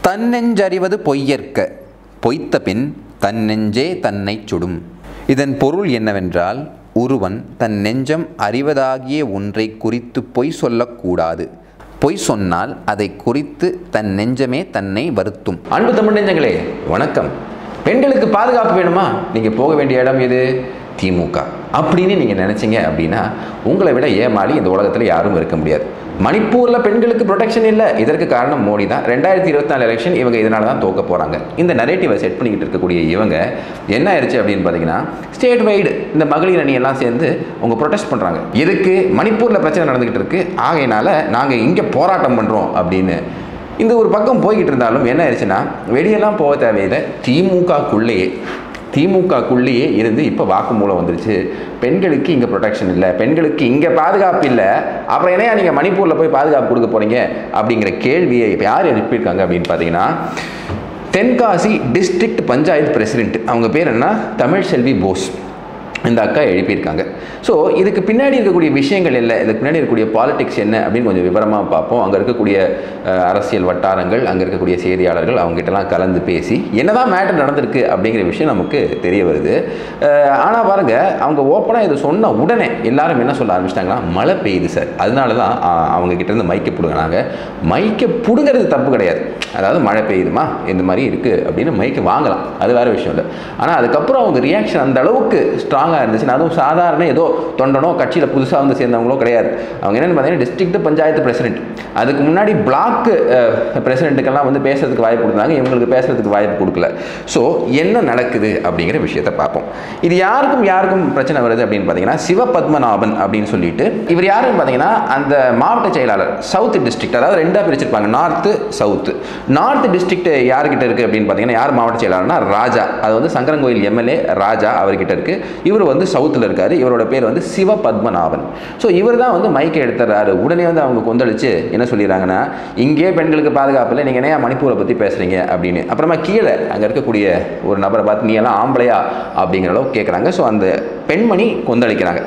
தன்னெஞ்சறிவது பொய்யற்க பொய்த்த பின் தன்னெஞ்சே தன்னைச் சுடும் இதன் பொருள் என்னவென்றால் ஒருவன் தன் நெஞ்சம் அறிவதாகிய ஒன்றை குறித்து பொய் சொல்லக்கூடாது பொய் சொன்னால் அதை குறித்து தன் நெஞ்சமே தன்னை வருத்தும் அன்பு தமிழ் நெஞ்சங்களே வணக்கம் பெண்களுக்கு பாதுகாப்பு வேணுமா நீங்கள் போக வேண்டிய இடம் எது திமுக அப்படின்னு நீங்கள் நினச்சிங்க அப்படின்னா உங்களை விட ஏமாளி இந்த உலகத்தில் யாரும் இருக்க முடியாது மணிப்பூரில் பெண்களுக்கு ப்ரொடெக்ஷன் இல்லை இதற்கு காரணம் மோடி தான் ரெண்டாயிரத்தி இருபத்தி நாலு எலெக்ஷன் இவங்க இதனால தான் தோக்க போகிறாங்க இந்த நரேட்டிவை செட் பண்ணிக்கிட்டு இருக்கக்கூடிய இவங்க என்ன ஆயிடுச்சு அப்படின்னு பார்த்தீங்கன்னா ஸ்டேட் வைடு இந்த மகளிர் அணி எல்லாம் சேர்ந்து அவங்க ப்ரொடெஸ்ட் பண்ணுறாங்க எதுக்கு மணிப்பூரில் பிரச்சனை நடந்துக்கிட்டு இருக்கு ஆகையினால நாங்கள் இங்கே போராட்டம் பண்ணுறோம் அப்படின்னு இந்த ஒரு பக்கம் போய்கிட்டு இருந்தாலும் என்ன ஆயிடுச்சுன்னா வெளியெல்லாம் போக தேவையில்லை திமுகக்குள்ளேயே திமுகக்குள்ளேயே இருந்து இப்போ வாக்குமூலம் வந்துருச்சு பெண்களுக்கு இங்கே ப்ரொடெக்ஷன் இல்லை பெண்களுக்கு இங்கே பாதுகாப்பு இல்லை அப்புறம் என்னையா நீங்கள் மணிப்பூரில் போய் பாதுகாப்பு கொடுக்க போகிறீங்க அப்படிங்கிற கேள்வியை இப்போ யார் எழுப்பியிருக்காங்க அப்படின்னு பார்த்தீங்கன்னா தென்காசி டிஸ்ட்ரிக்ட் பஞ்சாயத்து பிரசிடென்ட் அவங்க பேர் என்ன தமிழ்செல்வி போஸ் இந்த அக்கா எழுப்பியிருக்காங்க ஸோ இதுக்கு பின்னாடி இருக்கக்கூடிய விஷயங்கள் இல்லை இதுக்கு பின்னாடி இருக்கக்கூடிய பாலிடிக்ஸ் என்ன அப்படின்னு கொஞ்சம் விவரமாக பார்ப்போம் அங்கே இருக்கக்கூடிய அஹ், அரசியல் வட்டாரங்கள் அங்கே இருக்கக்கூடிய செய்தியாளர்கள் அவங்ககிட்டலாம் கலந்து பேசி என்னதான் மேட்டர் நடந்திருக்கு அப்படிங்கிற விஷயம் நமக்கு தெரிய வருது ஆனால் பாருங்க அவங்க ஓப்பனாக இது சொன்ன உடனே எல்லாரும் என்ன சொல்ல ஆரம்பிச்சிட்டாங்கன்னா மழை பெய்யுது சார் அதனால தான் அஹ், அவங்க கிட்ட இருந்து மைக்கை பிடுங்கினாங்க மைக்கை பிடுங்கிறது தப்பு கிடையாது அதாவது மழை பெய்யுதுமா இந்த மாதிரி இருக்குது அப்படின்னு மைக்கு வாங்கலாம் அது வேறு விஷயம் இல்லை ஆனால் அதுக்கப்புறம் அவங்க ரியாக்ஷன் அந்த அளவுக்கு ஸ்ட்ராங்காக இருந்துச்சுன்னா அதுவும் சாதாரண ஏதோ தொண்டனோ கட்சியில் புதுசாக வந்து சேர்ந்தவங்களோ கிடையாது அவங்க என்னென்னு பார்த்தீங்கன்னா டிஸ்ட்ரிக்ட் பஞ்சாயத்து பிரசிடென்ட் அதுக்கு முன்னாடி பிளாக் பிரசிடென்ட்டுக்கெல்லாம் வந்து பேசுறதுக்கு வாய்ப்பு கொடுத்தாங்க இவங்களுக்கு பேசுறதுக்கு வாய்ப்பு கொடுக்கல ஸோ என்ன நடக்குது அப்படிங்கிற விஷயத்தை பார்ப்போம் இது யாருக்கும் யாருக்கும் பிரச்சனை வருது அப்படின்னு பார்த்தீங்கன்னா சிவபத்மநாபன் அப்படின்னு சொல்லிட்டு இவர் யாருன்னு பார்த்தீங்கன்னா அந்த மாவட்ட செயலாளர் சவுத் டிஸ்ட்ரிக்ட் அதாவது ரெண்டாக பிரிச்சிருப்பாங்க நார்த்து சவுத்து நார்த் டிஸ்ட்ரிக்ட் யார்கிட்ட இருக்குது அப்படின்னு பார்த்தீங்கன்னா யார் மாவட்ட செயலாளர்னா ராஜா அது வந்து சங்கரங்கோயில் எம்எல்ஏ ராஜா அவர்கிட்ட இருக்கு இவர் வந்து சவுத்தில் இருக்காரு இவரோட பேர் வந்து சிவ பத்மநாபன் ஸோ இவர் தான் வந்து மைக்கை எடுத்துறாரு உடனே வந்து அவங்க கொந்தளிச்சு என்ன சொல்லிடுறாங்கன்னா இங்கே பெண்களுக்கு பாதுகாப்பு இல்லை நீங்கள் என்ன மணிப்பூரை பற்றி பேசுகிறீங்க அப்படின்னு அப்புறமா கீழே அங்கே இருக்கக்கூடிய ஒரு நபரை பார்த்து நீ எல்லாம் ஆம்பளையா அப்படிங்கிற அளவுக்கு கேட்குறாங்க ஸோ அந்த பெண்மணி கொந்தளிக்கிறாங்க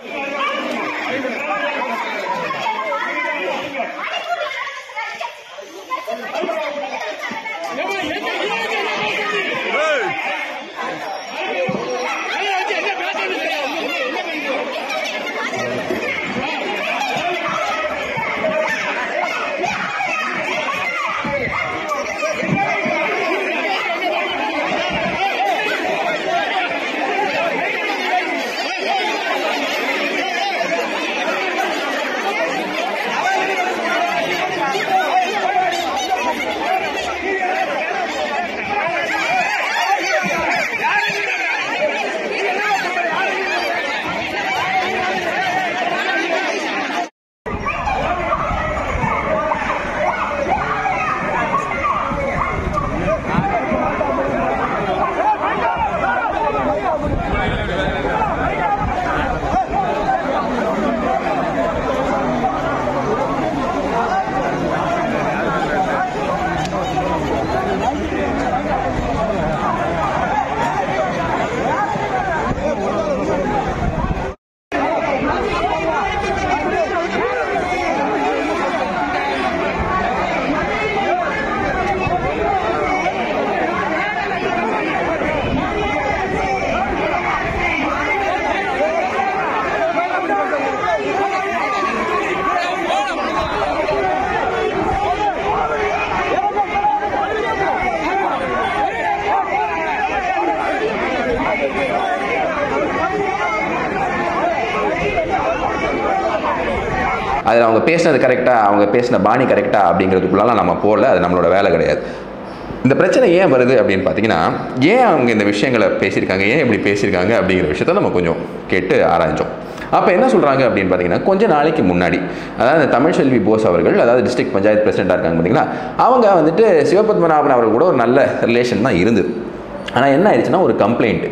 அதில் அவங்க பேசினது கரெக்டாக அவங்க பேசின பாணி கரெக்டாக அப்படிங்கிறதுக்குள்ளலாம் நம்ம போகல அது நம்மளோட வேலை கிடையாது இந்த பிரச்சனை ஏன் வருது அப்படின்னு பார்த்தீங்கன்னா ஏன் அவங்க இந்த விஷயங்களை பேசியிருக்காங்க ஏன் இப்படி பேசியிருக்காங்க அப்படிங்கிற விஷயத்த நம்ம கொஞ்சம் கேட்டு ஆராய்ஞ்சோம் அப்போ என்ன சொல்கிறாங்க அப்படின்னு பார்த்தீங்கன்னா கொஞ்ச நாளைக்கு முன்னாடி அதாவது தமிழ்செல்வி போஸ் அவர்கள் அதாவது டிஸ்ட்ரிக்ட் பஞ்சாயத்து பிரசிடெண்ட்டாக இருக்காங்க பார்த்தீங்களா அவங்க வந்துட்டு சிவபத்மநாபன் அவர்கள் கூட ஒரு நல்ல ரிலேஷன் தான் இருந்தது ஆனால் என்ன ஆயிடுச்சுன்னா ஒரு கம்ப்ளைண்ட்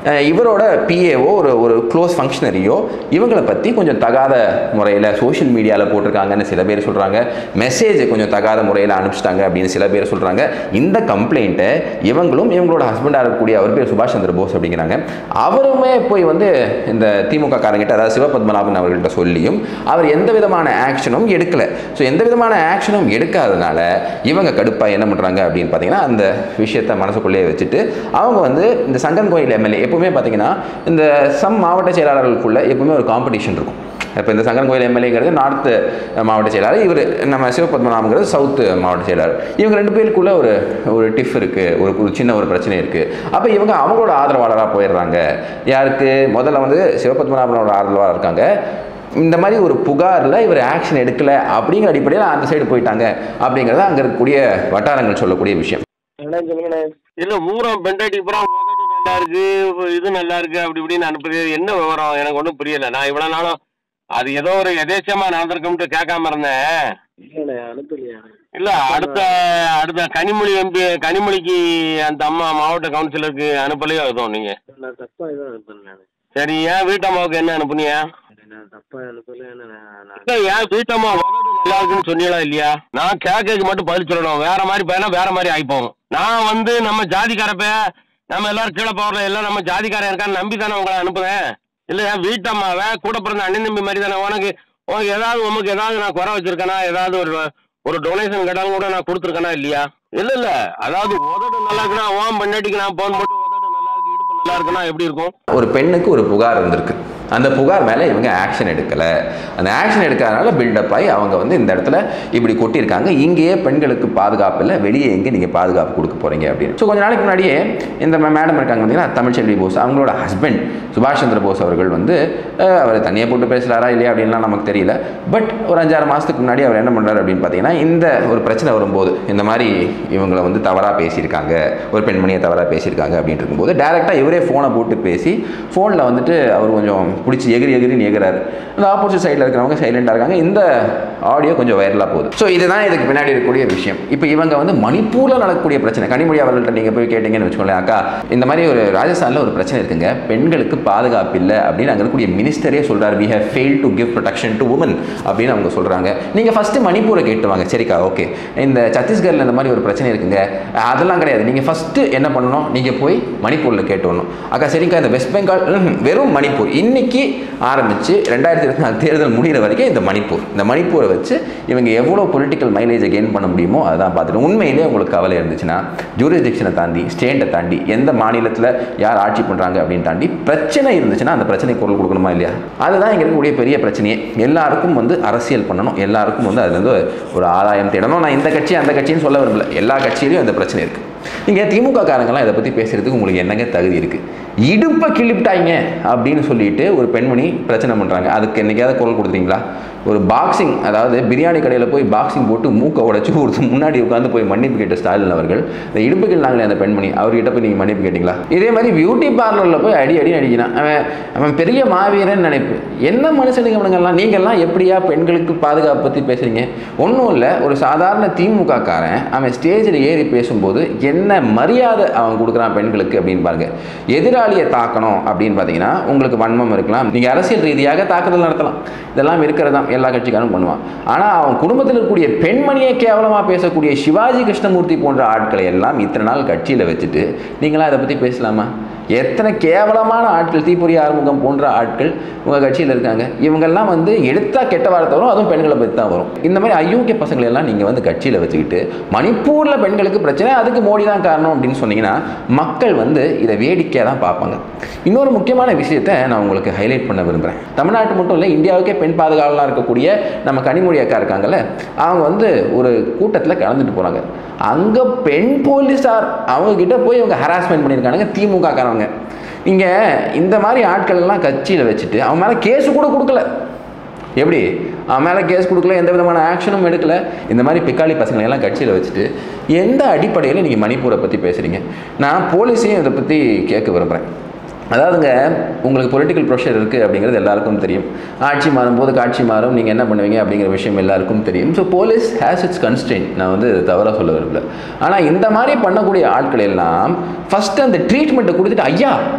அஹ், இவரோட பிஏவோ ஒரு ஒரு க்ளோஸ் ஃபங்க்ஷனரியோ இவங்களை பற்றி கொஞ்சம் தகாத முறையில் சோஷியல் மீடியாவில் போட்டிருக்காங்கன்னு சில பேர் சொல்கிறாங்க மெசேஜ் கொஞ்சம் தகாத முறையில் அனுப்பிச்சிட்டாங்க அப்படின்னு சில பேர் சொல்கிறாங்க இந்த கம்ப்ளைண்ட்டை இவங்களும் இவங்களோட ஹஸ்பண்டாக இருக்கக்கூடிய அவர் பேர் சுபாஷ் சந்திர போஸ் அப்படிங்கிறாங்க அவருமே போய் வந்து இந்த திமுக காரங்கிட்ட அதாவது சிவபத்மநாபன் அவர்கள்ட்ட சொல்லியும் அவர் எந்த விதமான ஆக்ஷனும் எடுக்கலை ஸோ எந்த விதமான ஆக்ஷனும் எடுக்காதனால இவங்க கடுப்பாக என்ன பண்ணுறாங்க அப்படின்னு பார்த்தீங்கன்னா அந்த விஷயத்தை மனசுக்குள்ளேயே வச்சுட்டு அவங்க வந்து இந்த சங்கன் கோயில் எம்எல்ஏ எப்பவுமே பார்த்தீங்கன்னா இந்த சம் மாவட்ட செயலாளர்களுக்குள்ள எப்பவுமே ஒரு காம்படிஷன் இருக்கும் இப்போ இந்த சங்கரன் கோயில் எம்எல்ஏங்கிறது நார்த்து மாவட்ட செயலாளர் இவர் நம்ம சிவபத்மநாபங்கிறது சவுத்து மாவட்ட செயலாளர் இவங்க ரெண்டு பேருக்குள்ள ஒரு ஒரு டிஃப் இருக்குது ஒரு ஒரு சின்ன ஒரு பிரச்சனை இருக்குது அப்போ இவங்க அவங்களோட ஆதரவாளராக போயிடுறாங்க யாருக்கு முதல்ல வந்து சிவபத்மநாபனோட ஆதரவாளர் இருக்காங்க இந்த மாதிரி ஒரு புகாரில் இவர் ஆக்ஷன் எடுக்கலை அப்படிங்கிற அடிப்படையில் அந்த சைடு போயிட்டாங்க அப்படிங்கிறது அங்கே இருக்கக்கூடிய வட்டாரங்கள் சொல்லக்கூடிய விஷயம் அண்ணா சொல்லுங்கண்ணே இல்ல ஊரம் பெண்டாட்டி பூரா உதடு நல்லா இருக்கு இது நல்லா இருக்கு அப்படி இப்படின்னு அனுப்புறது என்ன விவரம் எனக்கு ஒன்றும் புரியல நான் இவ்வளவு நாளும் அது ஏதோ ஒரு எதேச்சமா நடந்திருக்கும்ட்டு கேட்காம இருந்தேன் இல்லைண்ணே அனுப்பலையா இல்ல அடுத்த அடுத்த கனிமொழி எம்பி கனிமொழிக்கு அந்த அம்மா மாவட்ட கவுன்சிலருக்கு அனுப்பலையோ எதுவும் நீங்க நான் தப்பா எதுவும் அனுப்பல நான் சரி ஏன் வீட்டம்மாவுக்கு என்ன அனுப்புனியா நான் தப்பா அனுப்பல நான் நான் இல்ல ஏன் வீட்டம்மா உதடு நல்லா இருக்குன்னு சொன்னீங்களா இல்லையா நான் கேட்கறதுக்கு மட்டும் பதில் சொல்லணும் வேற மாதிரி பையனா வேற மாதிரி ஆயிப்போம் நான் வந்து நம்ம ஜாதிக்காரப்ப நம்ம எல்லாரும் கீழே போறோம் எல்லாம் நம்ம ஜாதிக்காரன் இருக்கான்னு நம்பி தானே உங்களை அனுப்புறேன் இல்லையா வீட்டம்மாவை கூட பிறந்த அண்ணன் தம்பி மாதிரி தானே உனக்கு உனக்கு ஏதாவது உனக்கு ஏதாவது நான் குறை வச்சிருக்கேனா ஏதாவது ஒரு ஒரு டொனேஷன் கேட்டாலும் கூட நான் கொடுத்துருக்கேனா இல்லையா இல்ல இல்ல அதாவது உதடு நல்லா இருக்குன்னா ஓம் பண்ணாட்டிக்கு நான் போன் போட்டு உதடு நல்லா இருக்கு இடுப்பு நல்லா இருக்குன்னா எப்படி இருக்கும் ஒரு பெண்ணுக்கு ஒரு புகார் இருந்திருக்கு அந்த புகார் மேலே இவங்க ஆக்ஷன் எடுக்கலை அந்த ஆக்ஷன் எடுக்காதனால பில்டப் ஆகி அவங்க வந்து இந்த இடத்துல இப்படி கொட்டியிருக்காங்க இங்கேயே பெண்களுக்கு பாதுகாப்பு இல்லை வெளியே எங்கே நீங்கள் பாதுகாப்பு கொடுக்க போகிறீங்க அப்படின்னு ஸோ கொஞ்ச நாளைக்கு முன்னாடியே இந்த மேடம் இருக்காங்க பார்த்தீங்கன்னா தமிழ்ச்செல்வி போஸ் அவங்களோட ஹஸ்பண்ட் சுபாஷ் சந்திர போஸ் அவர்கள் வந்து அஹ், அவர் தனியாக போட்டு பேசுகிறாரா இல்லையா அப்படின்லாம் நமக்கு தெரியல பட் ஒரு அஞ்சாறு மாதத்துக்கு முன்னாடி அவர் என்ன பண்ணுறாரு அப்படின்னு பார்த்தீங்கன்னா இந்த ஒரு பிரச்சனை வரும்போது இந்த மாதிரி இவங்களை வந்து தவறாக பேசியிருக்காங்க ஒரு பெண்மணியை தவறாக பேசியிருக்காங்க அப்படின்ட்டு இருக்கும்போது டேரெக்டாக இவரே ஃபோனை போட்டு பேசி ஃபோனில் வந்துட்டு அவர் கொஞ்சம் பிடிச்சி எகிரி எகிரின்னு எகிறாரு அந்த ஆப்போசிட் சைடில் இருக்கிறவங்க சைலண்டாக இருக்காங்க இந்த ஆடியோ கொஞ்சம் வைரலாக போகுது ஸோ இதுதான் இதுக்கு பின்னாடி இருக்கக்கூடிய விஷயம் இப்போ இவங்க வந்து மணிப்பூரில் நடக்கக்கூடிய பிரச்சனை கனிமொழி அவர்கள்ட்ட நீங்கள் போய் கேட்டீங்கன்னு வச்சுக்கோங்களேன் அக்கா இந்த மாதிரி ஒரு ராஜஸ்தானில் ஒரு பிரச்சனை இருக்குங்க பெண்களுக்கு பாதுகாப்பு இல்லை அப்படின்னு அங்கே இருக்கக்கூடிய மினிஸ்டரே சொல்கிறார் we have fail to give protection to woman அப்படின்னு அவங்க சொல்கிறாங்க நீங்கள் ஃபஸ்ட்டு மணிப்பூரை கேட்டு வாங்க சரிக்கா ஓகே இந்த சத்தீஸ்கரில் இந்த மாதிரி ஒரு பிரச்சனை இருக்குங்க அதெல்லாம் கிடையாது நீங்கள் ஃபஸ்ட்டு என்ன பண்ணணும் நீங்கள் போய் மணிப்பூரில் கேட்டு வரணும் அக்கா சரிக்கா இந்த வெஸ்ட் பெங்கால் ம்ஹும், வெறும் மணிப்பூர் இன்னைக்கு ஆரம்பித்து ரெண்டாயிரத்தி இருபத்தி நாலு தேர்தல் முடிகிற வரைக்கும் இந்த மணிப்பூர் இந்த மணிப்பூரை வச்சு இவங்க எவ்வளோ பொலிட்டிக்கல் மைலேஜை கெயின் பண்ண முடியுமோ அதான் பார்த்துட்டு உண்மையிலே உங்களுக்கு கவலை இருந்துச்சுன்னா ஜூரிஸ்டிக்ஷனை தாண்டி ஸ்டேட்டை தாண்டி எந்த மாநிலத்தில் யார் ஆட்சி பண்ணுறாங்க அப்படின்னு தாண்டி பிரச்சனை இருந்துச்சுன்னா அந்த பிரச்சனை குரல் கொடுக்கணுமா இல்லையா அதுதான் இங்கே இருக்கக்கூடிய பெரிய பிரச்சனையே எல்லாருக்கும் வந்து அரசியல் பண்ணணும் எல்லாருக்கும் வந்து அதுலேருந்து ஒரு ஆதாயம் தேடணும் நான் இந்த கட்சி அந்த கட்சின்னு சொல்ல விரும்பல எல்லா கட்சியிலையும் இந்த பிரச்சனை இருக்குது நீங்கள் திமுக காரங்கெல்லாம் இதை பற்றி பேசுகிறதுக்கு உங்களுக்கு என்னங்க தகுதி இருக்குது இடுப்பை கிழிப்பிட்டாங்க அப்படின்னு சொல்லிட்டு ஒரு பெண்மணி பிரச்சனை பண்ணுறாங்க அதுக்கு என்னைக்காவது குரல் கொடுத்துறீங்களா ஒரு பாக்ஸிங் அதாவது பிரியாணி கடையில் போய் பாக்ஸிங் போட்டு மூக்கை உடைச்சு ஒருத்தர் முன்னாடி உட்காந்து போய் மன்னிப்பு கேட்ட ஸ்டாலின் அவர்கள் இந்த இடுப்பு கிள்ளாங்களே அந்த பெண்மணி அவர்கிட்ட போய் நீங்கள் மன்னிப்பு கேட்டிங்களா இதே மாதிரி பியூட்டி பார்லரில் போய் அடி அடி அடிக்கிறான் அவன் அவன் பெரிய மாவீரன் நினைப்பு என்ன மனுஷனுங்க இவனுங்கெல்லாம் நீங்கள்லாம் எப்படியா பெண்களுக்கு பாதுகாப்பு பற்றி பேசுகிறீங்க ஒன்றும் இல்லை ஒரு சாதாரண திமுக காரன் அவன் ஸ்டேஜில் ஏறி பேசும்போது என்ன மரியாதை அவன் கொடுக்குறான் பெண்களுக்கு அப்படின்னு பாருங்க எதிராளியை தாக்கணும் அப்படின்னு பார்த்தீங்கன்னா உங்களுக்கு வன்மம் இருக்கலாம் நீங்கள் அரசியல் ரீதியாக தாக்குதல் நடத்தலாம் இதெல்லாம் இருக்கிறதாம் எல்லா கட்சிக்காரும் பண்ணுவான் ஆனால் அவன் குடும்பத்தில் இருக்கக்கூடிய பெண்மணியை கேவலமாக பேசக்கூடிய சிவாஜி கிருஷ்ணமூர்த்தி போன்ற ஆட்களை எல்லாம் இத்தனை நாள் கட்சியில் வச்சுட்டு நீங்களாம் இதை பற்றி பேசலாமா எத்தனை கேவலமான ஆட்கள் தீப்பொறி ஆறுமுகம் போன்ற ஆட்கள் உங்கள் கட்சியில் இருக்காங்க இவங்கெல்லாம் வந்து எடுத்தால் கெட்ட வார்த்தை வரும் அதுவும் பெண்களை பற்றி தான் வரும் இந்த மாதிரி அயோக்கிய பசங்களை எல்லாம் நீங்கள் வந்து கட்சியில் வச்சுக்கிட்டு மணிப்பூரில் பெண்களுக்கு பிரச்சனை அதுக்கு மோடி தான் காரணம் அப்படின்னு சொன்னீங்கன்னா மக்கள் வந்து இதை வேடிக்கையாக தான் பார்ப்பாங்க இன்னொரு முக்கியமான விஷயத்தை நான் உங்களுக்கு ஹைலைட் பண்ண விரும்புகிறேன் தமிழ்நாட்டு மட்டும் இல்லை இந்தியாவுக்கே பெண் பாதுகாவலாக இருக்கக்கூடிய நம்ம கனிமொழி அக்கா இருக்காங்கல்ல அவங்க வந்து ஒரு கூட்டத்தில் கலந்துட்டு போகிறாங்க அங்கே பெண் போலீஸார் அவங்க கிட்ட போய் இவங்க ஹராஸ்மெண்ட் பண்ணியிருக்கானுங்க திமுக காரவங்க இங்கே இந்த மாதிரி ஆட்கள் எல்லாம் கட்சியில் வச்சுட்டு அவன் மேலே கேஸு கூட கொடுக்கல எப்படி அவன் மேலே கேஸ் கொடுக்கல எந்த விதமான ஆக்ஷனும் எடுக்கல இந்த மாதிரி பிக்காளி பசங்களை எல்லாம் கட்சியில் வச்சுட்டு எந்த அடிப்படையில் நீங்கள் மணிப்பூரை பற்றி பேசுகிறீங்க நான் போலீஸையும் இதை பற்றி கேட்க விரும்புகிறேன் அதாவதுங்க உங்களுக்கு பொலிட்டிக்கல் ப்ரெஷர் இருக்குது அப்படிங்கிறது எல்லாருக்கும் தெரியும் ஆட்சி மாறும்போது காட்சி மாறும் நீங்கள் என்ன பண்ணுவீங்க அப்படிங்கிற விஷயம் எல்லாருக்கும் தெரியும் so police has its constant நான் வந்து தவறாக சொல்ல விரும்பல ஆனால் இந்த மாதிரி பண்ணக்கூடிய ஆட்கள் எல்லாம் ஃபஸ்ட்டு அந்த ட்ரீட்மெண்ட்டை கொடுத்துட்டு ஐயா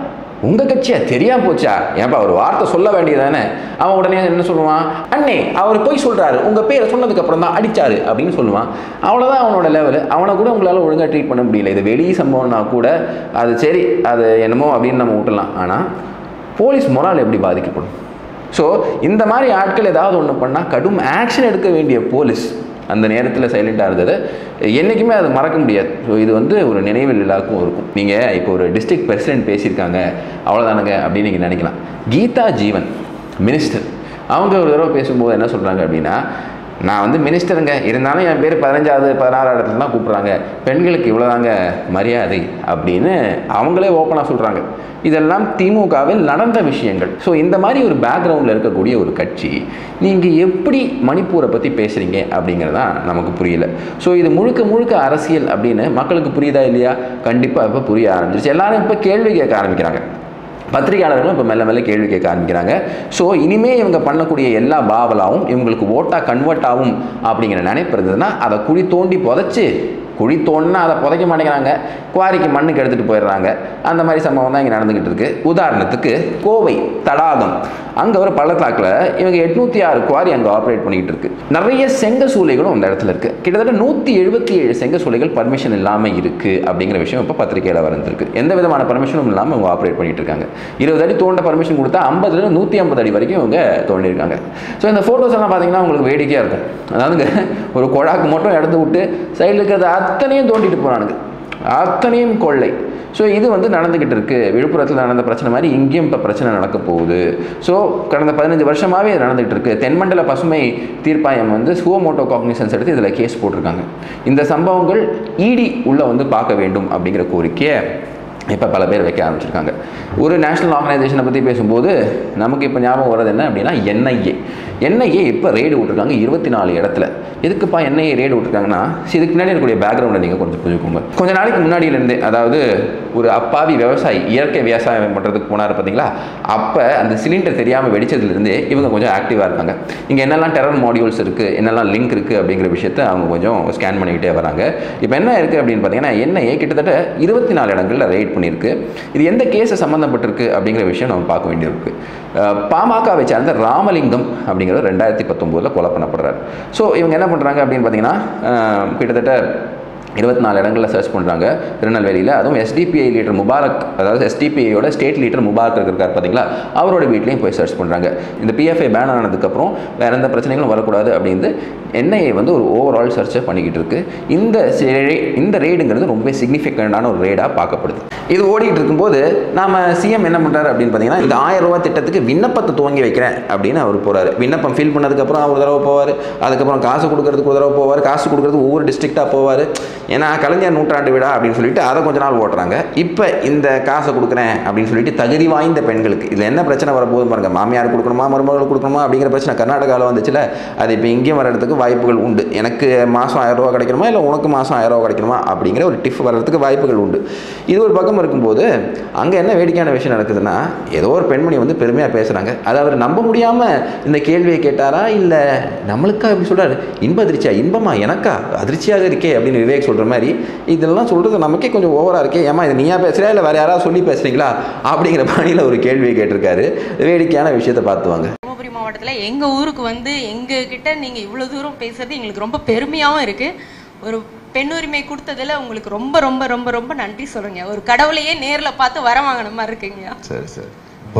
உங்கள் கட்சியா தெரியாம போச்சா ஏன்பா ஒரு வார்த்தை சொல்ல வேண்டியதானே அவன் உடனே என்ன சொல்லுவான் அண்ணே அவர் போய் சொல்கிறாரு உங்கள் பேரை சொன்னதுக்கு அப்புறம் தான் அடிச்சாரு அப்படின்னு சொல்லுவான் அவ்வளோதான் அவனோட லெவலு அவனை கூட உங்களால் ஒழுங்காக ட்ரீட் பண்ண முடியல இது வெளி சம்பவம்னா கூட அது சரி அது என்னமோ அப்படின்னு நம்ம விட்டுலாம் ஆனால் போலீஸ் மொரால் எப்படி பாதிக்கப்படும் ஸோ இந்த மாதிரி ஆட்கள் ஏதாவது ஒன்று பண்ணால் கடும் ஆக்ஷன் எடுக்க வேண்டிய போலீஸ் அந்த நேரத்தில் சைலண்ட்டாக இருந்தது என்றைக்குமே அது மறக்க முடியாது ஸோ இது வந்து ஒரு நினைவில் எல்லாருக்கும் இருக்கும் நீங்கள் இப்போ ஒரு டிஸ்ட்ரிக்ட் பிரசிடென்ட் பேசியிருக்காங்க அவ்வளோதானுங்க அப்படின்னு நீங்கள் நினைக்கலாம் கீதா ஜீவன் மினிஸ்டர் அவங்க ஒரு தடவை பேசும்போது என்ன சொல்கிறாங்க அப்படின்னா நான் வந்து மினிஸ்டருங்க இருந்தாலும் என் பேர் பதினஞ்சாவது பதினாறாவது இடத்துல தான் கூப்பிட்றாங்க பெண்களுக்கு இவ்வளோதாங்க மரியாதை அப்படின்னு அவங்களே ஓப்பனாக சொல்கிறாங்க இதெல்லாம் திமுகவில் நடந்த விஷயங்கள் ஸோ இந்த மாதிரி ஒரு பேக்ரவுண்டில் இருக்கக்கூடிய ஒரு கட்சி நீங்கள் எப்படி மணிப்பூரை பற்றி பேசுகிறீங்க அப்படிங்கிறதான் நமக்கு புரியல ஸோ இது முழுக்க முழுக்க அரசியல் அப்படின்னு மக்களுக்கு புரியுதா இல்லையா கண்டிப்பாக இப்போ புரிய ஆரம்பிச்சிருச்சு எல்லாரும் இப்போ கேள்வி கேட்க ஆரம்பிக்கிறாங்க பத்திரிகையாளர்களும் இப்போ மெல்ல மெல்ல கேள்வி கேட்க ஆரம்பிக்கிறாங்க ஸோ இனிமே இவங்க பண்ணக்கூடிய எல்லா பாவலாவும் இவங்களுக்கு ஓட்டாக கன்வெர்ட் ஆகும் அப்படிங்கிற நினைப்பு இருந்ததுன்னா அதை குழி தோண்டி புதைச்சி குழி தோண்டினா அதை புதைக்க மாட்டேங்கிறாங்க குவாரிக்கு மண்ணுக்கு எடுத்துகிட்டு போயிடுறாங்க அந்த மாதிரி சம்பவம் தான் இங்கே நடந்துக்கிட்டு இருக்கு உதாரணத்துக்கு கோவை தடாகம் அங்கே ஒரு பள்ளத்தாக்கில் இவங்க எட்நூற்றி ஆறு குவாரி அங்கே ஆப்ரேட் பண்ணிக்கிட்டு இருக்கு நிறைய செங்க சூளைகளும் அந்த இடத்துல இருக்கு கிட்டத்தட்ட நூற்றி எழுபத்தி ஏழு செங்க சூளைகள் பர்மிஷன் இல்லாமல் இருக்கு அப்படிங்கிற விஷயம் இப்போ பத்திரிகையில் வந்திருக்கு எந்த விதமான பர்மிஷனும் இல்லாமல் அவங்க ஆப்ரேட் பண்ணிட்டு இருக்காங்க இருபது அடி தோண்ட பர்மிஷன் கொடுத்தா ஐம்பதுல நூற்றி ஐம்பது அடி வரைக்கும் இவங்க தோண்டியிருக்காங்க ஸோ இந்த ஃபோட்டோஸ் எல்லாம் பார்த்தீங்கன்னா உங்களுக்கு வேடிக்கையாக இருக்கும் அதாவதுங்க ஒரு குழாக்கு மட்டும் எடுத்து விட்டு சைடில் இருக்கிறது அத்தனையும் தோண்டிட்டு போகிறானுங்க அத்தனையும் கொள்ளை ஸோ இது வந்து நடந்துக்கிட்டு இருக்கு விழுப்புரத்தில் நடந்த பிரச்சனை மாதிரி இங்கேயும் இப்போ பிரச்சனை நடக்க போகுது ஸோ கடந்த பதினஞ்சு வருஷமாகவே இது நடந்துகிட்டு இருக்கு தென்மண்டல பசுமை தீர்ப்பாயம் வந்து சுவமோட்டோ காக்னிசன்ஸ் எடுத்து இதில் கேஸ் போட்டிருக்காங்க இந்த சம்பவங்கள் இடி உள்ளே வந்து பார்க்க வேண்டும் அப்படிங்கிற கோரிக்கையை இப்போ பல பேர் வைக்க ஆரம்பிச்சிருக்காங்க ஒரு நேஷனல் ஆர்கனைசேஷனை பற்றி பேசும்போது நமக்கு இப்போ ஞாபகம் வர்றது என்ன அப்படின்னா என்ஐஏ என்ஐஏ இப்போ ரெய்டு விட்ருக்காங்க இருபத்தி நாலு இடத்துல எதுக்குப்பா என்ஐஏ ரெய்டு விட்ருக்காங்கன்னா சரி, இதுக்கு முன்னாடி இருக்கக்கூடிய பேக்ரவுண்டை நீங்கள் கொஞ்சம் புரிஞ்சுக்கோங்க கொஞ்ச நாளைக்கு முன்னாடியிலேருந்தே அதாவது ஒரு அப்பாவி விவசாயி இயற்கை விவசாயம் பண்ணுறதுக்கு போனார் பார்த்தீங்களா அப்போ அந்த சிலிண்டர் தெரியாமல் வெடிச்சதுலேருந்தே இவங்க கொஞ்சம் ஆக்டிவாக இருக்காங்க இங்கே என்னெல்லாம் டெரர் மாடியூல்ஸ் இருக்குது என்னெல்லாம் லிங்க் இருக்குது அப்படிங்கிற விஷயத்த அவங்க கொஞ்சம் ஸ்கேன் பண்ணிக்கிட்டே வராங்க இப்போ என்ன இருக்குது அப்படின்னு பார்த்தீங்கன்னா என்ஐஏ கிட்டத்தட்ட இருபத்தி நாலு இடங்களில் ரெய்ட் பண்ணியிருக்கு இது எந்த கேஸை சம்மந்தப்பட்டிருக்கு அப்படிங்கிற விஷயம் நம்ம பார்க்க வேண்டியிருக்கு அஹ் பாமகவை சேர்ந்த ராமலிங்கம் அப்படிங்கிறவர் ரெண்டாயிரத்தி பத்தொம்போதில் கொலை பண்ணப்படுறாரு ஸோ இவங்க என்ன பண்ணுறாங்க அப்படின்னு பார்த்தீங்கன்னா அஹ் கிட்டத்தட்ட இருபத்தி நாலு இடங்களில் சர்ச் பண்ணுறாங்க திருநெல்வேலியில் அதுவும் எஸ்டிபிஐ லீடர் முபாரக் அதாவது எஸ்டிபிஐயோட ஸ்டேட் லீடர் முபாரக் இருக்கார் பார்த்தீங்களா அவரோட வீட்லேயும் போய் சர்ச் பண்ணுறாங்க இந்த பிஎஃப்ஐ பேன் ஆனதுக்கப்புறம் வேறு எந்த பிரச்சனைகளும் வரக்கூடாது அப்படின்னு என்ஐஏ வந்து ஒரு ஓவரால் சர்ச்சை பண்ணிக்கிட்டு இருக்கு இந்த ரே- இந்த ரெய்டுங்கிறது ரொம்பவே சிக்னிஃபிகண்டான ஒரு ரெய்டாக பார்க்கப்படுது இது ஓடிட்டு இருக்கும்போது நாம சிஎம் என்ன பண்ணுறாரு அப்படின்னு பார்த்தீங்கன்னா இந்த ஆயிரம் ரூபாய் திட்டத்துக்கு விண்ணப்பத்தை துவங்கி வைக்கிறேன் அப்படின்னு அவர் போகிறாரு விண்ணப்பம் ஃபில் பண்ணதுக்கப்புறம் அவர் ஒரு தடவை போவார் அதுக்கப்புறம் காசு கொடுக்கறதுக்கு ஒரு தடவை போவார் காசு கொடுக்கறதுக்கு ஒவ்வொரு டிஸ்ட்ரிக்டாக போவார் ஏன்னா கலைஞர் நூற்றாண்டு விழா அப்படின்னு சொல்லிட்டு அதை கொஞ்ச நாள் ஓட்டுறாங்க இப்போ இந்த காசை கொடுக்குறேன் அப்படின்னு சொல்லிட்டு தகுதி வாய்ந்த பெண்களுக்கு இதில் என்ன பிரச்சனை வரப்போகுது பாருங்க மாமியார் கொடுக்கணுமா மருமகளுக்கு கொடுக்கணுமா அப்படிங்கிற பிரச்சனை கர்நாடகாவில் வந்துச்சுல அது இப்போ இங்கேயும் வர்றதுக்கு வாய்ப்புகள் உண்டு எனக்கு மாதம் ஆயிரம் ரூபா கிடைக்கணுமா இல்லை உனக்கு மாதம் ஆயிரம் ரூபா கிடைக்கணுமா அப்படிங்கிற ஒரு டிஃப் வர்றதுக்கு வாய்ப்புகள் உண்டு இது ஒரு பக்கம் இருக்கும்போது அங்கே என்ன வேடிக்கையான விஷயம் நடக்குதுன்னா ஏதோ ஒரு பெண்மணி வந்து பெருமையாக பேசுகிறாங்க அதை அவர் நம்ப முடியாமல் இந்த கேள்வியை கேட்டாரா இல்லை நம்மளுக்கா இப்படி சொல்கிறாரு இன்ப அதிர்ச்சியா இன்பமா எனக்கா அதிர்ச்சியாக இருக்கே அப்படின்னு விவேக் சொல்கிற மாதிரி இதெல்லாம் சொல்கிறது நமக்கே கொஞ்சம் ஓவராக இருக்கே ஏமா இது நீயா பேசுறியா இல்லை வேறு யாராவது சொல்லி பேசுகிறீங்களா அப்படிங்கிற பாணியில் ஒரு கேள்வியை கேட்டிருக்காரு வேடிக்கையான விஷயத்தை பார்த்து வாங்க தருமபுரி மாவட்டத்தில் எங்கள் ஊருக்கு வந்து எங்கள் கிட்ட நீங்கள் இவ்வளோ தூரம் பேசுறது எங்களுக்கு ரொம்ப பெருமையாகவும் இருக்குது ஒரு பெண்ணுரிமை கொடுத்ததுல உங்களுக்கு ரொம்ப ரொம்ப ரொம்ப ரொம்ப நன்றி சொல்லுங்க ஒரு கடவுளையே நேரில் பார்த்து வர வாங்கின மாதிரி இருக்குங்க சரி சரி இப்போ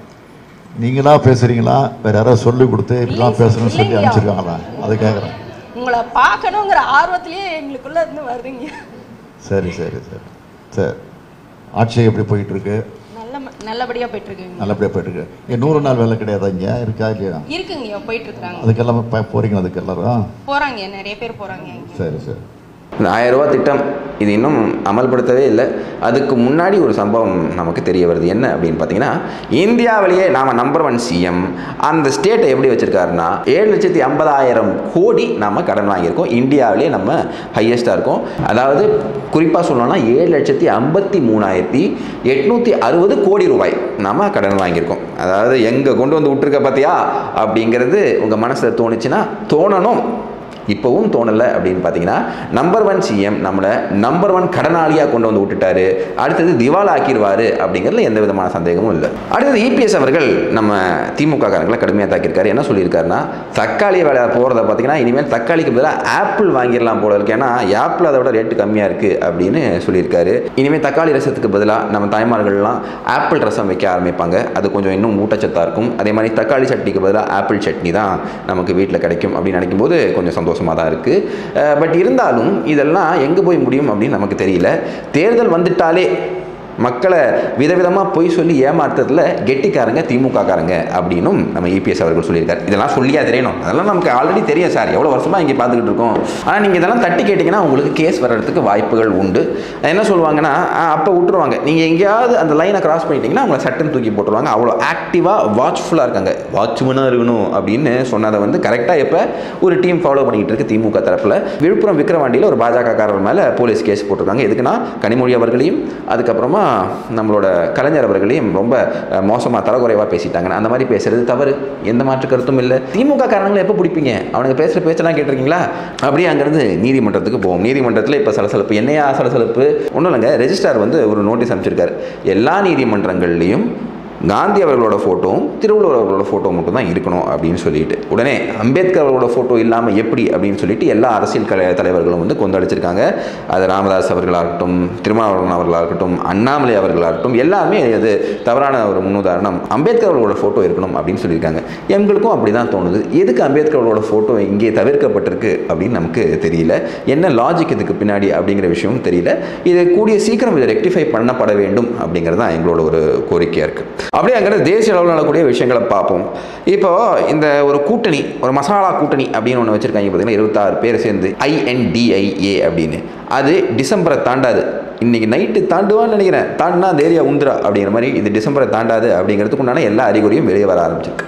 நீங்களா பேசுறீங்களா வேற யாராவது சொல்லி கொடுத்து இப்படிலாம் பேசணும்னு சொல்லி இல்லையா. அனுப்பிச்சிருக்காங்களா அதை கேட்குறேன் உங்களை பார்க்கணுங்கிற ஆர்வத்திலேயே எங்களுக்குள்ள இருந்து வருதுங்க சரி சரி சரி சரி ஆட்சி எப்படி போயிட்டு இருக்கு நல்ல நல்லபடியாக போயிட்டு இருக்குங்க நல்லபடியா போயிட்டு இருக்கு ஏன் நூறு நாள் வேலை கிடையாதா இங்க இருக்கா இல்லையா இருக்குங்கய்யா போயிட்டு இருக்கிறாங்க அதுக்கெல்லாம் ப- போறீங்களா அதுக்கு எல்லாரும் போறாங்க நிறைய பேர் போறாங்க சரி சரி இந்த ஆயிரம் ரூபாய் திட்டம் இது இன்னும் அமல்படுத்தவே இல்லை அதுக்கு முன்னாடி ஒரு சம்பவம் நமக்கு தெரிய வருது என்ன அப்படின்னு பார்த்தீங்கன்னா இந்தியாவிலேயே நாம் நம்பர் ஒன் சிஎம் அந்த ஸ்டேட்டை எப்படி வச்சுருக்காருன்னா ஏழு லட்சத்தி ஐம்பதாயிரம் கோடி நாம் கடன் வாங்கியிருக்கோம் இந்தியாவிலேயே நம்ம ஹையஸ்ட்டாக இருக்கோம் அதாவது குறிப்பாக சொல்லணும்னா ஏழு லட்சத்தி ஐம்பத்தி மூணாயிரத்தி எட்நூற்றி அறுபது கோடி ரூபாய் நம்ம கடன் வாங்கியிருக்கோம் அதாவது எங்கே கொண்டு வந்து விட்டுருக்க பார்த்தியா அப்படிங்கிறது உங்கள் மனசில் தோணுச்சுன்னா தோணணும் இப்போவும் தோணலை அப்படின்னு பார்த்தீங்கன்னா நம்பர் ஒன் சிஎம் நம்மளை நம்பர் ஒன் கடனாளியாக கொண்டு வந்து விட்டுட்டாரு அடுத்தது திவால் ஆக்கிடுவார் அப்படிங்கிறதுல எந்த விதமான சந்தேகமும் இல்லை அடுத்தது இபிஎஸ் அவர்கள் நம்ம திமுக காரங்களை கடுமையாக தாக்கியிருக்காரு என்ன சொல்லியிருக்காருன்னா தக்காளி வேலை போகிறத பார்த்தீங்கன்னா இனிமேல் தக்காளிக்கு பதிலாக ஆப்பிள் வாங்கிடலாம் போல இருக்கு ஏன்னா ஆப்பிள் அதை விட ரேட்டு கம்மியாக இருக்குது அப்படின்னு சொல்லியிருக்காரு இனிமேல் தக்காளி ரசத்துக்கு பதிலாக நம்ம தாய்மார்கள்லாம் ஆப்பிள் ரசம் வைக்க ஆரம்பிப்பாங்க அது கொஞ்சம் இன்னும் ஊட்டச்சத்தாக இருக்கும் அதே மாதிரி தக்காளி சட்னிக்கு பதிலாக ஆப்பிள் சட்னி தான் நமக்கு வீட்டில் கிடைக்கும் அப்படின்னு நினைக்கும் போது கொஞ்சம் சந்தோஷமாக தான் இருக்குது பட் இருந்தாலும் இதெல்லாம் எங்கே போய் முடியும் அப்படின்னு நமக்கு தெரியல தேர்தல் வந்துட்டாலே மக்களை விதவிதமாக பொய் சொல்லி ஏமாத்துறதுல கெட்டிக்காரங்க திமுக காரங்க அப்படின்னும் நம்ம இபிஎஸ் அவர்கள் சொல்லியிருக்காரு இதெல்லாம் சொல்லியா தெரியணும் அதெல்லாம் நமக்கு ஆல்ரெடி தெரியும் சார் எவ்வளோ வருஷமாக இங்கே பார்த்துக்கிட்டு இருக்கோம் ஆனால் நீங்கள் இதெல்லாம் தட்டி கேட்டிங்கன்னா உங்களுக்கு கேஸ் வர்றதுக்கு வாய்ப்புகள் உண்டு என்ன சொல்லுவாங்கன்னா அப்போ விட்டுருவாங்க நீங்கள் எங்கேயாவது அந்த லைனை கிராஸ் பண்ணிட்டீங்கன்னா அவங்கள சட்டன் தூக்கி போட்டுருவாங்க அவ்வளோ ஆக்டிவாக வாட்ச்ஃபுல்லாக இருக்காங்க வாட்ச்மனாக இருக்கணும் அப்படின்னு சொன்னதை வந்து கரெக்டாக இப்போ ஒரு டீம் ஃபாலோ பண்ணிக்கிட்டு இருக்கு திமுக தரப்பில் விழுப்புரம் விக்கிரவாண்டியில் ஒரு பாஜக காரர் மேலே போலீஸ் கேஸ் போட்டிருக்காங்க எதுக்குன்னா கனிமொழி அவர்களையும் அதுக்கப்புறமா நம்மளோட கலைஞர் அவர்களையும் ரொம்ப மோசமாக தரக்குறைவாக பேசிட்டாங்க அந்த மாதிரி பேசுறது தவறு எந்த மாற்று கருத்தும் இல்லை திமுக காரணங்களை எப்போ பிடிப்பீங்க அவனுங்க பேசுகிற பேச்செல்லாம் கேட்டிருக்கீங்களா அப்படியே அங்கேருந்து நீதிமன்றத்துக்கு போவோம் நீதிமன்றத்தில் இப்போ சலசலப்பு என்னையா சலசலப்பு ஒன்றும் இல்லைங்க ரெஜிஸ்ட்ரார் வந்து ஒரு நோட்டீஸ் அனுப்பிச்சிருக்காரு எல்லா நீதிமன்றங்கள்லையும் காந்தி அவர்களோட ஃபோட்டோவும் திருவள்ளுவர் அவர்களோட ஃபோட்டோ மட்டும் தான் இருக்கணும் அப்படின்னு சொல்லிட்டு உடனே அம்பேத்கர் அவர்களோட ஃபோட்டோ இல்லாமல் எப்படி அப்படின்னு சொல்லிட்டு எல்லா அரசியல் கலை தலைவர்களும் வந்து கொந்தளிச்சிருக்காங்க அது ராமதாஸ் அவர்களாக இருக்கட்டும் திருமாவளவன் அவர்களாக இருக்கட்டும் அண்ணாமலை அவர்களாக இருக்கட்டும் எல்லாமே அது தவறான ஒரு முன்னுதாரணம் அம்பேத்கர் அவர்களோட ஃபோட்டோ இருக்கணும் அப்படின்னு சொல்லியிருக்காங்க எங்களுக்கும் அப்படி தான் தோணுது எதுக்கு அம்பேத்கர் அவர்களோட ஃபோட்டோ இங்கே தவிர்க்கப்பட்டிருக்கு அப்படின்னு நமக்கு தெரியல என்ன லாஜிக் இதுக்கு பின்னாடி அப்படிங்கிற விஷயமும் தெரியல இது கூடிய சீக்கிரம் இதை ரெக்டிஃபை பண்ணப்பட வேண்டும் அப்படிங்கிறது தான் எங்களோட ஒரு கோரிக்கையாக இருக்குது அப்படியே அங்கே தேசிய அளவில் நடக்கக்கூடிய விஷயங்களை பார்ப்போம் இப்போ இந்த ஒரு கூட்டணி ஒரு மசாலா கூட்டணி அப்படின்னு ஒன்று வச்சுருக்காங்க பார்த்தீங்கன்னா இருபத்தாறு பேர் சேர்ந்து ஐஎன்டிஐஏ அப்படின்னு அது டிசம்பரை தாண்டாது இன்றைக்கி நைட்டு தாண்டுவான்னு நினைக்கிறேன் தாண்டினா அந்த ஏரியா உந்துரா அப்படிங்கிற மாதிரி இது டிசம்பரை தாண்டாது அப்படிங்கிறதுக்கு உண்டான எல்லா அறிகுறியும் வெளியே வர ஆரம்பிச்சிருக்கு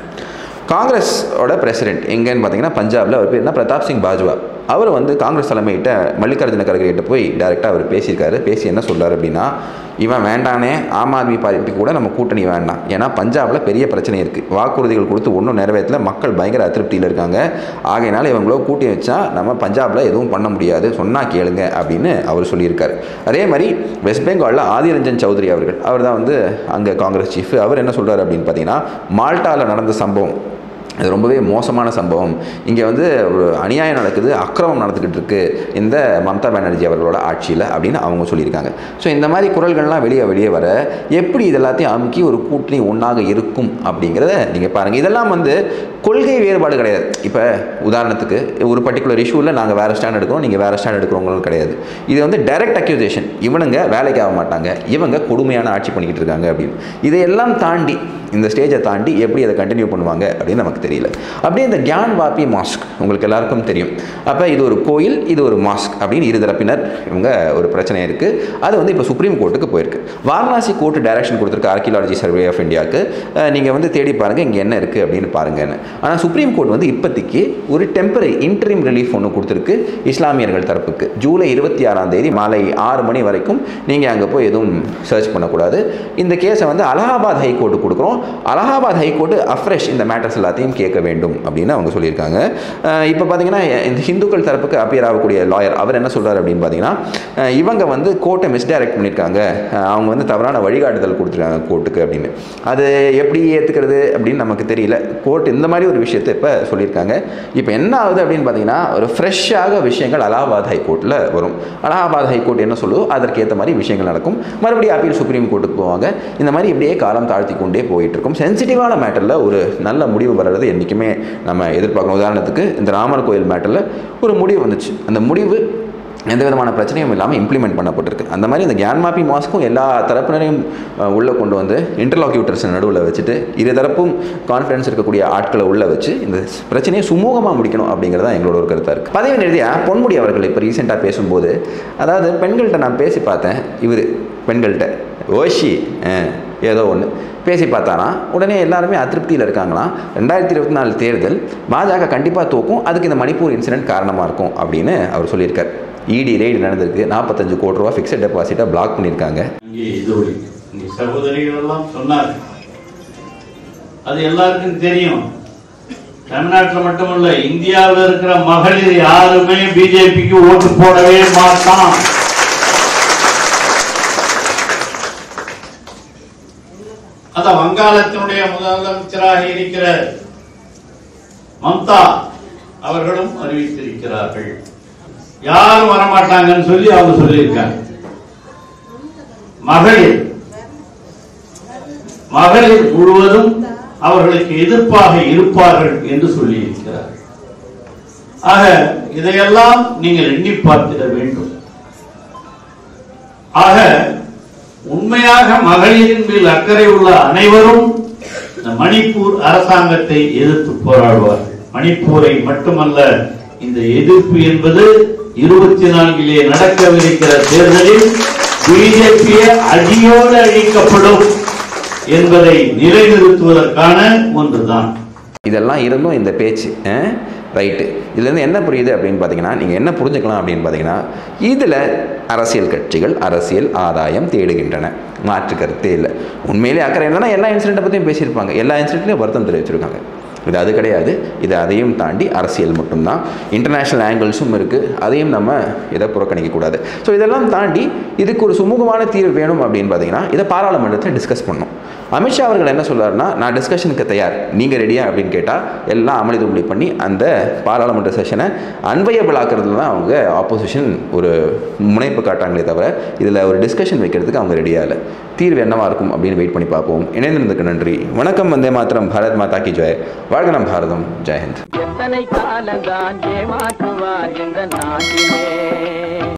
காங்கிரஸோட பிரசிடென்ட் எங்கன்னு பார்த்தீங்கன்னா பஞ்சாபில் அவர் பேர் என்ன பிரதாப் சிங் பாஜ்வா அவர் வந்து காங்கிரஸ் தலைமையிட்ட மல்லிகார்ஜுன கர்கேட்ட போய் டைரெக்டாக அவர் பேசியிருக்காரு பேசி என்ன சொல்கிறார் அப்படின்னா இவன் வேண்டானே ஆம் ஆத்மி பார்ட்டி கூட நம்ம கூட்டணி வேண்டாம் ஏன்னா பஞ்சாபில் பெரிய பிரச்சனை இருக்குது வாக்குறுதிகள் கொடுத்து ஒன்றும் நிறைவேற்றல மக்கள் பயங்கர அதிருப்தியில் இருக்காங்க ஆகையினால இவங்களோ கூட்டி வச்சா நம்ம பஞ்சாபில் எதுவும் பண்ண முடியாது சொன்னால் கேளுங்க அப்படின்னு அவர் சொல்லியிருக்காரு அதே மாதிரி வெஸ்ட் பெங்காலில் ஆதிரஞ்சன் சௌத்ரி அவர்கள் அவர் தான் வந்து அங்கே காங்கிரஸ் சீஃப் அவர் என்ன சொல்கிறார் அப்படின்னு பார்த்தீங்கன்னா மால்ட்டாவில் நடந்த சம்பவம் இது ரொம்பவே மோசமான சம்பவம் இங்கே வந்து ஒரு அநியாயம் நடக்குது அக்கிரமம் நடந்துக்கிட்டு இருக்கு இந்த மம்தா பானர்ஜி அவர்களோட ஆட்சியில் அப்படின்னு அவங்க சொல்லியிருக்காங்க ஸோ இந்த மாதிரி குரல்கள்லாம் வெளியே வெளியே வர எப்படி இது எல்லாத்தையும் அமுக்கி ஒரு கூட்டணி ஒன்றாக இருக்கும் அப்படிங்கிறத நீங்கள் பாருங்கள் இதெல்லாம் வந்து கொள்கை வேறுபாடு கிடையாது இப்போ உதாரணத்துக்கு ஒரு பர்டிகுலர் இஷ்யூவில் நாங்கள் வேறு ஸ்டாண்ட் எடுக்கிறோம் நீங்கள் வேறு ஸ்டாண்ட் எடுக்கிறவங்களும் கிடையாது இது வந்து டைரக்ட் அக்யூசேஷன் இவனுங்க வேலைக்கு ஆக மாட்டாங்க இவங்க கொடுமையான ஆட்சி பண்ணிக்கிட்டு இருக்காங்க அப்படின்னு இதையெல்லாம் தாண்டி இந்த ஸ்டேஜை தாண்டி எப்படி அதை கண்டினியூ பண்ணுவாங்க அப்படின்னு நமக்கு தெரியல அப்படியே இந்த கியான் வாபி மாஸ்க் உங்களுக்கு எல்லாருக்கும் தெரியும் அப்போ இது ஒரு கோயில் இது ஒரு மாஸ்க் அப்படின்னு இரு தரப்பினர் இவங்க ஒரு பிரச்சனை இருக்குது அது வந்து இப்போ சுப்ரீம் கோர்ட்டுக்கு போயிருக்கு வாரணாசி கோர்ட்டு டைரக்ஷன் கொடுத்துருக்கு ஆர்கியாலஜி சர்வே ஆஃப் இந்தியாவுக்கு நீங்கள் வந்து தேடி பாருங்கள் இங்கே என்ன இருக்குது அப்படின்னு பாருங்கன்னு ஆனால் சுப்ரீம் கோர்ட் வந்து இப்போதைக்கு ஒரு டெம்பரரி இன்டரிம் ரிலீஃப் ஒன்று கொடுத்துருக்கு இஸ்லாமியர்கள் தரப்புக்கு ஜூலை இருபத்தி ஆறாம் தேதி மாலை ஆறு மணி வரைக்கும் நீங்கள் அங்கே போய் எதுவும் சர்ச் பண்ணக்கூடாது இந்த கேஸை வந்து அலகாபாத் ஹைகோர்ட்டு கொடுக்குறோம் அலகாபாத் ஹைகோர்ட்டு அஃப்ரெஷ் இந்த மேட்டர்ஸ் எல்லாத்தையும் கேட்க வேண்டும் அப்படின்னு அவங்க சொல்லியிருக்காங்க அஹ் இப்போ பார்த்தீங்கன்னா இந்த ஹிந்துக்கள் தரப்புக்கு அப்பியர் ஆகக்கூடிய லாயர் அவர் என்ன சொல்கிறார் அப்படின்னு பார்த்தீங்கன்னா அஹ் இவங்க வந்து கோர்ட்டை மிஸ்டைரக்ட் பண்ணியிருக்காங்க அஹ் அவங்க வந்து தவறான வழிகாட்டுதல் கொடுத்துருக்காங்க கோர்ட்டுக்கு அப்படின்னு அது எப்படி ஏற்றுக்கிறது அப்படின்னு நமக்கு தெரியல கோர்ட் இந்த மாதிரி ஒரு விஷயத்தை இப்போ சொல்லியிருக்காங்க இப்போ என்ன ஆகுது அப்படின்னு பார்த்தீங்கன்னா ஒரு ஃப்ரெஷ்ஷாக விஷயங்கள் அலகாபாத் ஹைகோர்ட்டில் வரும் அலகாபாத் ஹைகோர்ட் என்ன சொல்லுதோ அதற்கேற்ற மாதிரி விஷயங்கள் நடக்கும் மறுபடியும் அப்பீல் சுப்ரீம் கோர்ட்டுக்கு போவாங்க இந்த மாதிரி இப்படியே காலம் தாழ்த்தி கொண்டே போயிட்டு இருக்கும் சென்சிட்டிவான மேட்டரில் ஒரு நல்ல முடிவு வர்றது என்றைக்குமே நம்ம எதிர்பார்க்கணும் உதாரணத்துக்கு இந்த ராமர் கோயில் மேட்டரில் ஒரு முடிவு வந்துச்சு அந்த முடிவு எந்த விதமான பிரச்சனையும் இல்லாமல் இம்ப்ளிமெண்ட் பண்ணப்பட்டிருக்கு அந்த மாதிரி இந்த கியான்மாபி மாஸ்க்கும் எல்லா தரப்பினரையும் அஹ், உள்ளே கொண்டு வந்து இன்டர்லாக்யூட்டர்ஸ் நடுவில் வச்சுட்டு இரு தரப்பும் கான்ஃபிடன்ஸ் இருக்கக்கூடிய ஆட்களை உள்ளே வச்சு இந்த பிரச்சனையை சுமூகமாக முடிக்கணும் அப்படிங்கிறது தான் எங்களோட ஒரு கருத்தாக இருக்குது பதவி நிறுதியா பொன்முடி அவர்கள் இப்போ ரீசெண்டாக பேசும்போது அதாவது பெண்கள்கிட்ட நான் பேசி பார்த்தேன் இவர் பெண்கள்கிட்ட ஓஷி அஹ், ஏதோ ஒன்று பேசி பார்த்தானா உடனே எல்லாருமே அதிருப்தியில் இருக்காங்களாம் ரெண்டாயிரத்தி இருபத்தி நாலு தேர்தல் பாஜக கண்டிப்பாக தோக்கும் அதுக்கு இந்த மணிப்பூர் இன்சிடென்ட் காரணமாக இருக்கும் அப்படின்னு அவர் சொல்லியிருக்கார் இடி ரெய்டு நடந்திருக்கு நாற்பத்தஞ்சு கோடி ரூபா ஃபிக்ஸட் டெபாசிட்டை பிளாக் பண்ணியிருக்காங்க அங்கே இது நீ சகோதரிகள் எல்லாம் சொன்னார் அது எல்லாருக்கும் தெரியும் தமிழ்நாட்டில் மட்டுமல்ல இந்தியாவில் இருக்கிற மகளிர் யாருமே பிஜேபிக்கு ஓட்டு போடவே மாட்டான் அந்த வங்காளத்தினுடைய முதலமைச்சராக இருக்கிற மம்தா அவர்களும் அறிவித்திருக்கிறார்கள் யாரும் வரமாட்டாங்கன்னு சொல்லி அவங்க சொல்லியிருக்காங்க மகளிர் மகளிர் முழுவதும் அவர்களுக்கு எதிர்ப்பாக இருப்பார்கள் என்று சொல்லியிருக்கிறார்கள் ஆக இதையெல்லாம் நீங்கள் எண்ணி பார்த்திட வேண்டும் ஆக உண்மையாக மகளிரின் மேல் அக்கறை உள்ள அனைவரும் இந்த மணிப்பூர் அரசாங்கத்தை எதிர்த்து போராடுவார்கள் மணிப்பூரை மட்டுமல்ல இந்த எதிர்ப்பு என்பது இருபத்தி நான்கிலே நடக்கவிருக்கிற தேர்தலில் பிஜேபியை அடியோடு அழிக்கப்படும் என்பதை நிலைநிறுத்துவதற்கான ஒன்றுதான் இதெல்லாம் இருந்தும் இந்த பேச்சு ரைட்டு இதுலேருந்து என்ன புரியுது அப்படின்னு பார்த்தீங்கன்னா நீங்கள் என்ன புரிஞ்சுக்கலாம் அப்படின்னு பார்த்தீங்கன்னா இதில் அரசியல் கட்சிகள் அரசியல் ஆதாயம் தேடுகின்றன மாற்று கருத்தே இல்லை உண்மையிலே அக்கறை இல்லைன்னா எல்லா இன்சிடெண்ட்டை பற்றியும் பேசியிருப்பாங்க எல்லா இன்சிடெண்ட்லையும் வருத்தம் தெரிவிச்சிருக்காங்க இது அது கிடையாது இது அதையும் தாண்டி அரசியல் மட்டும்தான் இன்டர்நேஷ்னல் ஆங்கிள்ஸும் இருக்குது அதையும் நம்ம இதை புறக்கணிக்கக்கூடாது ஸோ இதெல்லாம் தாண்டி இதுக்கு ஒரு சுமூகமான தீர்வு வேணும் அப்படின்னு பார்த்தீங்கன்னா இதை பாராளுமன்றத்தை டிஸ்கஸ் பண்ணணும் அமித்ஷா அவர்கள் என்ன சொல்றாருன்னா நான் டிஸ்கஷனுக்கு தயார் நீங்கள் ரெடியா அப்படின்னு கேட்டால் எல்லாம் அமளி துமளி பண்ணி அந்த பாராளுமன்ற செஷனை அன்வையபிள் ஆக்கிறதுல தான் அவங்க ஆப்போசிஷன் ஒரு முனைப்பு காட்டாங்களே தவிர இதில் ஒரு டிஸ்கஷன் வைக்கிறதுக்கு அவங்க ரெடியாக இல்லை தீர்வு என்னவா இருக்கும் அப்படின்னு வெயிட் பண்ணி பார்ப்போம் இணைந்திருந்ததுக்கு நன்றி வணக்கம் வந்தே மாத்திரம் பாரத் மாதா கி ஜெய் வாழ்க நம் பாரதம் ஜெயஹிந்த் எத்தனை காலந்தான் ஏமாற்றுவார் இந்த நாட்டிலே